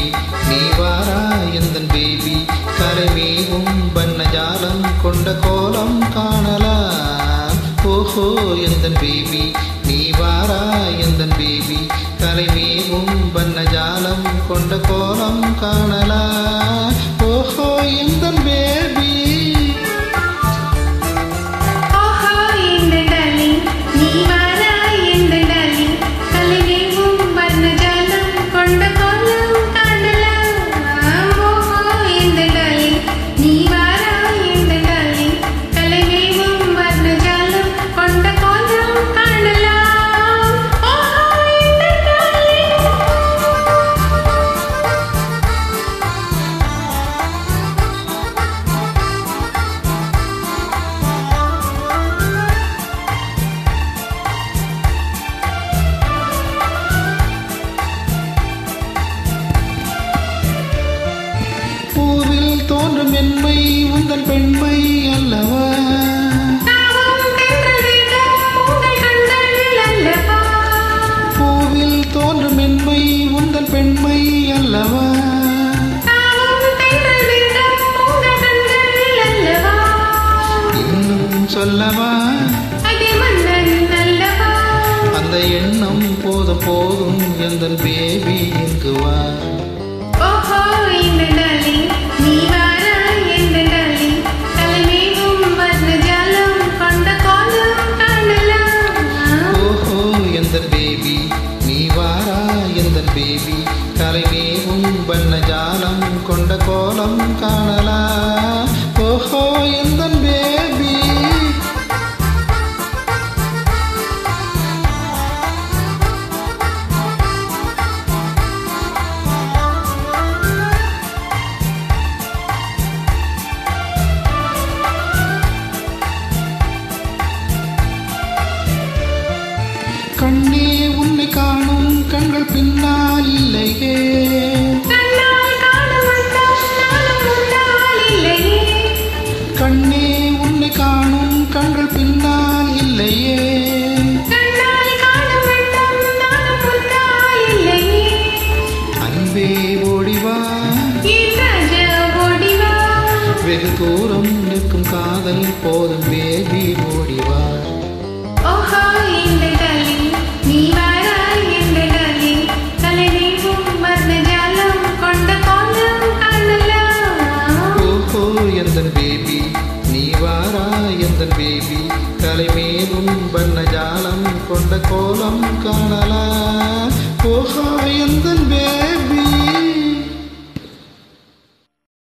baby நீ வாரா எந்தன் பேபி கரைமேவும் வண்ணஜாலம் கொண்ட கோலம் காணலாம் ஓஹோ எந்தன் பேபி நீ வாரா எந்தன் பேபி கரைமேவும் வண்ணஜாலம் கொண்ட கோலம் காணலாம் ஓஹோ எந்தன் பேபி ஓஹோ இந்த டார்லிங் நீ வாரா இந்த டார்லிங் கலைவேவும் வர்ணஜாலம் கொண்ட கோலம் காணலாம் ஓஹோ இந்த டார்லிங் நீ வாரா இந்த டார்லிங் கலைவேவும் வர்ணஜாலம் கொண்ட கோலம் காணலாம் ஓஹோ இந்த டார்லிங் பூவில் தோன்றும் மென்மை உந்தன் பெண்மை அல்லவா தாவும் தென்றல் வேகம் உங்கள் கண்கள் அல்லவா பூவில் தோன்றும் மென்மை உந்தன் பெண்மை அல்லவா தாவும் தென்றல் வேகம் உங்கள் கண்கள் அல்லவா இன்னும் சொல்லவா அடி மன்னன் அல்லவா அந்த எண்ணம் போதும் போதும் எந்தன் பேபி இங்கு வா ஓஹோ இந்த டார்லிங் நீ வாரா இந்த டார்லிங் தலைமேவும் வர்ணஜாலம் கொண்ட கோலம் காணலாம் ஓஹோ எந்தன் பேபி நீ வாரா எந்தன் பேபி கலைமேவும் வண்ணஜாலம் கொண்ட கோலம் காணலாம் ஓஹோ எந்தன் பேபி கண்ணே உன்னை காணும் கண்கள் பின்னால் இல்லையே கண்ணால் காண வந்தால் நானும் முன்னால் இல்லையே கண்ணே உன்னை காணும் கண்கள் பின்னால் இல்லையே கண்ணால் காண வந்தால் நானும் முன்னால் இல்லையே அன்பே ஓடிவா என் ராஜா ஓடிவா வெகு தூரம் நிற்கும் காதல் போதும் பேபி ஓடிவா ஓஹோ இந்த டார்லிங் நீ வாரா இந்த டார்லிங் தலைவேவும் வர்ணஜாலம் கொண்ட கோலம் காணலாம் ஓஹோ எந்தன் பேபி நீ வாரா எந்தன் பேபி கலைமேலும் வண்ணஜாலம் கொண்ட கோலம் காணலாம் ஓஹோ எந்தன் பேபி